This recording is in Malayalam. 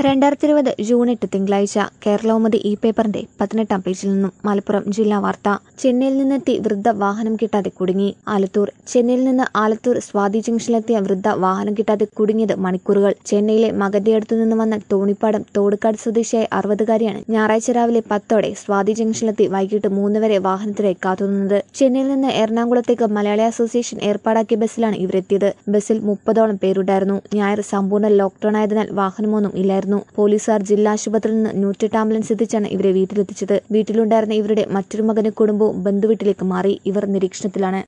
രണ്ടായിരത്തി ഇരുപത് ജൂൺ എട്ട് തിങ്കളാഴ്ച കേരളൗമതി ഈ പേപ്പറിന്റെ പതിനെട്ടാം പേജിൽ നിന്നും മലപ്പുറം ജില്ലാ വാർത്ത ചെന്നൈയിൽ നിന്നെത്തി വൃദ്ധ വാഹനം കിട്ടാതെ കുടുങ്ങി ആലത്തൂർ ചെന്നൈയിൽ നിന്ന് ആലത്തൂർ സ്വാതി ജംഗ്ഷനിലെത്തിയ വൃദ്ധ വാഹനം കിട്ടാതെ കുടുങ്ങിയത് മണിക്കൂറുകൾ ചെന്നൈയിലെ മകന്റെ അടുത്തു നിന്ന് വന്ന തോണിപ്പാടം തോടുക്കാട് സ്വദേശിയായ അറുപതുകാരിയാണ് ഞായറാഴ്ച രാവിലെ പത്തോടെ സ്വാതി ജംഗ്ഷനിലെത്തി വൈകിട്ട് മൂന്ന് വരെ വാഹനത്തിനായി കാത്തുനിന്നത് ചെന്നൈയിൽ നിന്ന് എറണാകുളത്തേക്ക് മലയാളി അസോസിയേഷൻ ഏർപ്പാടാക്കിയ ബസ്സിലാണ് ഇവരെത്തിയത് ബസ്സിൽ മുപ്പതോളം പേരുണ്ടായിരുന്നു ഞായർ സമ്പൂർണ്ണ ലോക്ക്ഡൌൺ ആയതിനാൽ വാഹനമൊന്നും ഇല്ലായിരുന്നു പോലീസുകാർ ജില്ലാ ആശുപത്രിയിൽ നിന്ന് നൂറ്റെട്ട് ആംബുലൻസ് എത്തിച്ചാണ് ഇവരെ വീട്ടിലെത്തിച്ചത് വീട്ടിലുണ്ടായിരുന്ന ഇവരുടെ മറ്റൊരു മകന് കുടുംബവും ബന്ധുവീട്ടിലേക്ക് മാറി ഇവർ നിരീക്ഷണത്തിലാണ്